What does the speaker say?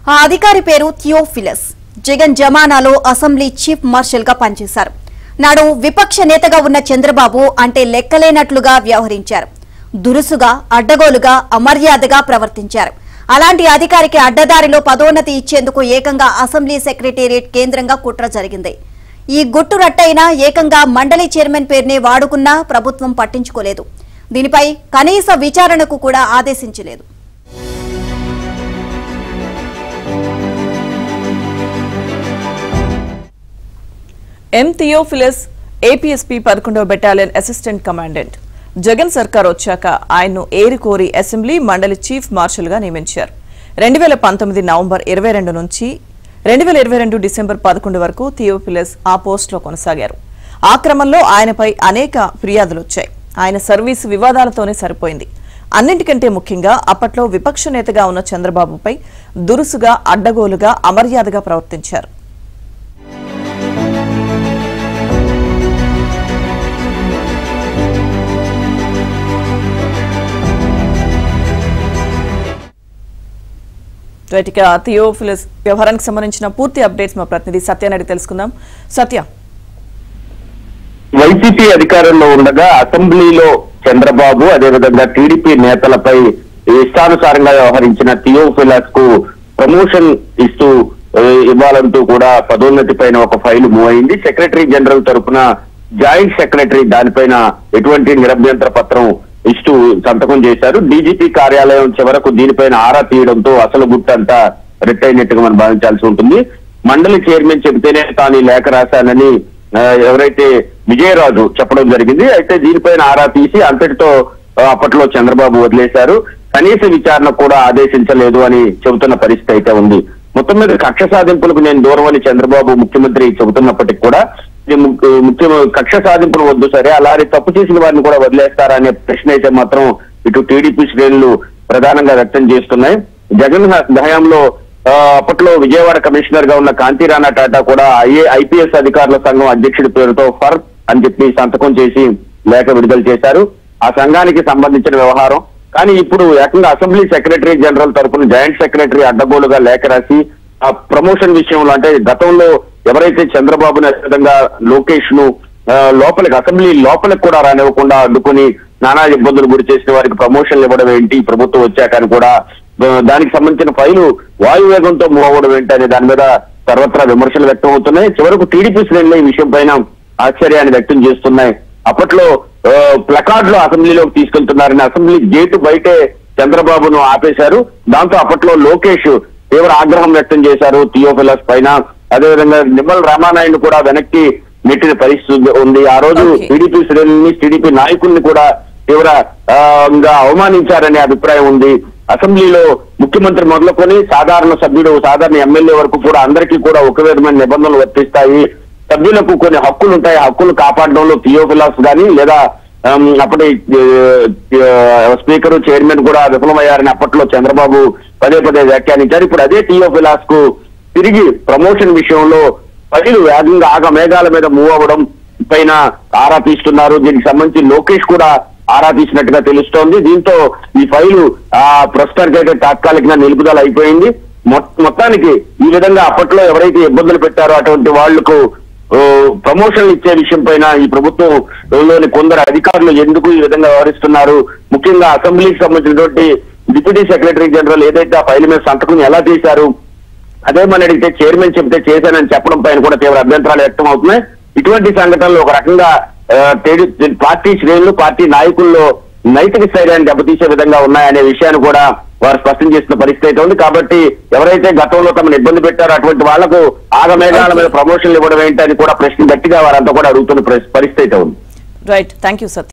ఆ అధికారి పేరు థియోఫిలస్ జగన్ జమానాలో అసెంబ్లీ చీఫ్ మార్షల్ గా పనిచేశారు నాడు విపక్ష నేతగా ఉన్న చంద్రబాబు అంటే లెక్కలేనట్లుగా వ్యవహరించారు దురుసుగా అడ్డగోలుగా అమర్యాదగా ప్రవర్తించారు అలాంటి అధికారికి అడ్డదారిలో పదోన్నతి ఇచ్చేందుకు ఏకంగా అసెంబ్లీ సెక్రటేరియట్ కేంద్రంగా కుట్ర జరిగింది ఈ గుట్టు రట్టయినా ఏకంగా మండలి చైర్మన్ పేరునే వాడుకున్నా ప్రభుత్వం పట్టించుకోలేదు దీనిపై కనీస విచారణకు కూడా ఆదేశించలేదు ఎం థియోఫిలస్ ఏపీఎస్పీ పదకొండవ బెటాలియన్ అసిస్టెంట్ కమాండెంట్ జగన్ సర్కార్ వచ్చాక ఆయన్ను ఏరికోరి అసెంబ్లీ మండలి చీఫ్ మార్షల్ గా నియమించారు రెండు వేల పంతొమ్మిది నవంబర్ ఇరవై రెండు నుంచి రెండు వేల ఇరవై రెండు డిసెంబర్ పదకొండు వరకు థియోఫిలస్ ఆ పోస్టులో కొనసాగారు ఆ క్రమంలో ఆయనపై అనేక ఫిర్యాదులు వచ్చాయి ఆయన సర్వీసు వివాదాలతోనే సరిపోయింది అన్నింటికంటే ముఖ్యంగా అప్పట్లో విపక్ష నేతగా ఉన్న చంద్రబాబుపై దురుసుగా అడ్డగోలుగా అమర్యాదగా ప్రవర్తించారు రైట్ ఇక థియోఫిలస్ వ్యవహారానికి సంబంధించిన పూర్తి అప్డేట్స్ మా ప్రతినిధి సత్యాన్ని అడిగి తెలుసుకుందాం సత్య వైసీపీ అధికారంలో ఉండగా అసెంబ్లీలో చంద్రబాబు అదేవిధంగా టీడీపీ నేతలపై ఇష్టానుసారంగా వ్యవహరించిన థియోఫిలాస్ కు ప్రమోషన్ ఇస్తూ ఏ, ఇవ్వాలంటూ కూడా పదోన్నతి పైన ఒక ఫైల్ మూవ్ అయింది సెక్రటరీ జనరల్ తరపున జాయింట్ సెక్రటరీ దానిపైన ఎటువంటి నిరభ్యంతర పత్రం ఇస్తూ సంతకం చేశారు డీజీపీ కార్యాలయం చివరకు దీనిపైన ఆరా తీయడంతో అసలు గుట్టంతా రెట్టయినట్టుగా మనం భావించాల్సి ఉంటుంది మండలి చైర్మన్ చెబితేనే తాను ఈ లేఖ రాశానని ఆ, ఎవరైతే విజయరాజు చెప్పడం జరిగింది అయితే దీనిపైన ఆరా తీసి అంతటితో ఆ, అప్పట్లో చంద్రబాబు వదిలేశారు కనీస విచారణ కూడా ఆదేశించలేదు అని చెబుతున్న పరిస్థితి అయితే ఉంది మొత్తం మీద కక్ష సాధింపులకు నేను దూరం అని చంద్రబాబు ముఖ్యమంత్రి చెబుతున్నప్పటికీ కూడా ఇది ము- ముఖ్య కక్ష సాధింపులు వద్దు సరే అలాగే తప్పు చేసిన వారిని కూడా వదిలేస్తారా అనే ప్రశ్న అయితే మాత్రం ఇటు టీడీపీ శ్రేణులు ప్రధానంగా వ్యక్తం చేస్తున్నాయి జగన్ హ- హయాంలో ఆ, అప్పట్లో విజయవాడ కమిషనర్ గా ఉన్న కాంతి రాణా టాటా కూడా ఐఏ ఐపీఎస్ అధికారుల సంఘం అధ్యక్షుడి పేరుతో ఫర్ అని చెప్పి సంతకం చేసి లేఖ విడుదల చేశారు ఆ సంఘానికి సంబంధించిన వ్యవహారం కానీ ఇప్పుడు ఏకంగా అసెంబ్లీ సెక్రటరీ జనరల్ తరపున జాయింట్ సెక్రటరీ అడ్డగోలుగా లేఖ రాసి ఆ ప్రమోషన్ విషయంలో అంటే గతంలో ఎవరైతే చంద్రబాబుని అదేవిధంగా లోకేష్ ను ఆ, లోపలికి అసెంబ్లీ లోపలికి కూడా రానివ్వకుండా అడ్డుకొని నానా ఇబ్బందులు గురి చేసిన వారికి ప్రమోషన్లు ఇవ్వడం ఏంటి ప్రభుత్వం వచ్చాక అని కూడా ఆ, దానికి సంబంధించిన ఫైలు వాయువేగంతో మూవ్ అవ్వడం ఏంటి అనే దాని మీద సర్వత్రా విమర్శలు వ్యక్తం అవుతున్నాయి చివరకు టీడీపీ శ్రేణులు ఈ విషయం పైన ఆశ్చర్యాన్ని వ్యక్తం చేస్తున్నాయి అప్పట్లో ఆ, ప్లకార్డులు అసెంబ్లీలోకి తీసుకెళ్తున్నారని అసెంబ్లీ గేటు బయటే చంద్రబాబును ఆపేశారు దాంతో అప్పట్లో లోకేష్ తీవ్ర ఆగ్రహం వ్యక్తం చేశారు థియోఫిలస్ పైన అదేవిధంగా నిమ్మల రామానాయుడు కూడా వెనక్కి నెట్టిన పరిస్థితి ఉంది ఆ రోజు Okay. టీడీపీ శ్రేణుల్ని టీడీపీ నాయకుల్ని కూడా తీవ్ర ఆ, గా అవమానించారనే అభిప్రాయం ఉంది అసెంబ్లీలో ముఖ్యమంత్రి మొదలుకొని సాధారణ సభ్యుడు సాధారణ ఎమ్మెల్యే వరకు కూడా అందరికీ కూడా ఒక విధమైన నిబంధనలు వర్తిస్తాయి సభ్యులకు కొన్ని హక్కులు ఉంటాయి హక్కులు కాపాడడంలో థియోఫిలాస్ గాని లేదా ఆమ్, అప్పటి స్పీకర్ చైర్మన్ కూడా విఫలమయ్యారని అప్పట్లో చంద్రబాబు పదే పదే వ్యాఖ్యానించారు ఇప్పుడు అదే థియోఫిలాస్ కు తిరిగి ప్రమోషన్ విషయంలో ప్రజలు వేగంగా ఆగ మేఘాల మీద మూవ్ అవ్వడం పైన ఆరా తీస్తున్నారు దీనికి సంబంధించి లోకేష్ కూడా ఆరా తీసినట్టుగా తెలుస్తోంది దీంతో ఈ ఫైలు ఆ ప్రస్తుతానికైతే తాత్కాలికంగా నిలుపుదల అయిపోయింది మొ- మొత్తానికి ఈ విధంగా అప్పట్లో ఎవరైతే ఇబ్బందులు పెట్టారో అటువంటి వాళ్లకు ఓ, ప్రమోషన్లు ఇచ్చే విషయం పైన ఈ ప్రభుత్వంలోని కొందరు అధికారులు ఎందుకు ఈ విధంగా వ్యవహరిస్తున్నారు ముఖ్యంగా అసెంబ్లీకి సంబంధించినటువంటి డిప్యూటీ సెక్రటరీ జనరల్ ఏదైతే ఆ ఫైల్ మీద సంతకం ఎలా చేశారు అదే మన అడిగితే చైర్మన్ చెప్తే చేశానని చెప్పడం పైన కూడా తీవ్ర అభ్యంతరాలు వ్యక్తం అవుతున్నాయి ఇటువంటి సంఘటనలు ఒక రకంగా ఆ, టీడీ- పార్టీ శ్రేణులు పార్టీ నాయకుల్లో నైతిక స్థైర్యాన్ని దెబ్బతీసే విధంగా ఉన్నాయనే విషయాన్ని కూడా వారు స్పష్టం చేసిన పరిస్థితి అయితే ఉంది కాబట్టి ఎవరైతే గతంలో తమను ఇబ్బంది పెట్టారో అటువంటి వాళ్లకు ఆగమేఘాల మీద ప్రమోషన్లు ఇవ్వడం ఏంటని కూడా ప్రశ్న గట్టిగా వారంతా కూడా అడుగుతున్న పరిస్థితి అయితే ఉంది రైట్ థ్యాంక్ యూ సత్య